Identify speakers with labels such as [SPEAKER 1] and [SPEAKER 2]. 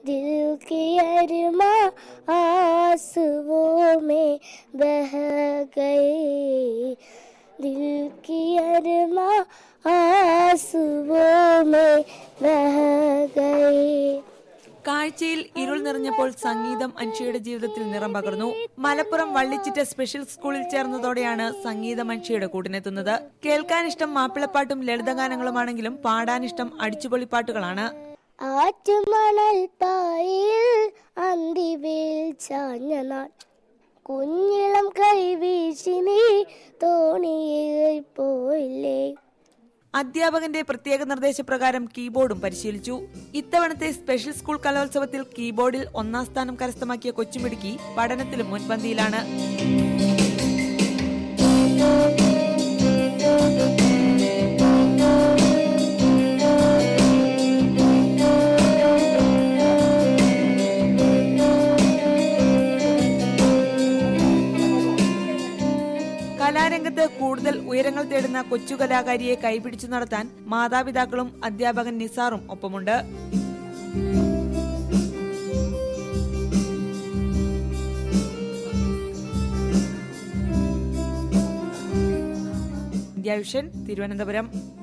[SPEAKER 1] दिल की अरमा आंसुओं में बह गई दिल की अरमा आंसुओं में बह गई
[SPEAKER 2] കാഴ്ചയിൽ ഇരുൾ നിറഞ്ഞപ്പോൾ സംഗീതം അൻഷിയുടെ ജീവിതത്തിൽ നിറം പകർന്നു മലപ്പുറം വള്ളിച്ചിറ്റ സ്പെഷ്യൽ സ്കൂളിൽ ചേർന്നതോടെയാണ് സംഗീതം അൻഷിയുടെ കൂട്ടിനെത്തുന്നത് കേൾക്കാനിഷ്ടം മാപ്പിളപ്പാട്ടും ലളിതഗാനങ്ങളുമാണെങ്കിലും പാടാനിഷ്ടം അടിച്ചുപൊളിപ്പാട്ടുകളാണ്
[SPEAKER 1] ആറ്റുമണൽ പായിൽ അന്തിവേൽ ചാഞ്ഞ നാൾ കുഞ്ഞിളം കൈവീശി നീ തോണിയിൽ പോയില്ലേ
[SPEAKER 2] അധ്യാപകന്റെ പ്രത്യേക നിർദ്ദേശപ്രകാരം കീബോർഡും പരിശീലിച്ചു ഇത്തവണത്തെ സ്പെഷ്യൽ സ്കൂൾ കലോത്സവത്തിൽ കീബോർഡിൽ ഒന്നാം സ്ഥാനം കരസ്ഥമാക്കിയ കൊച്ചുമിടുക്കി പഠനത്തിലും മുൻപന്തിയിലാണ് കലാരംഗത്ത് കൂടുതൽ ഉയരങ്ങൾ തേടുന്ന കൊച്ചു കലാകാരിയെ കൈപിടിച്ചു നടത്താൻ മാതാപിതാക്കളും അധ്യാപകൻ നിസാറും ഒപ്പമുണ്ട് ഇന്ത്യ വിഷൻ തിരുവനന്തപുരം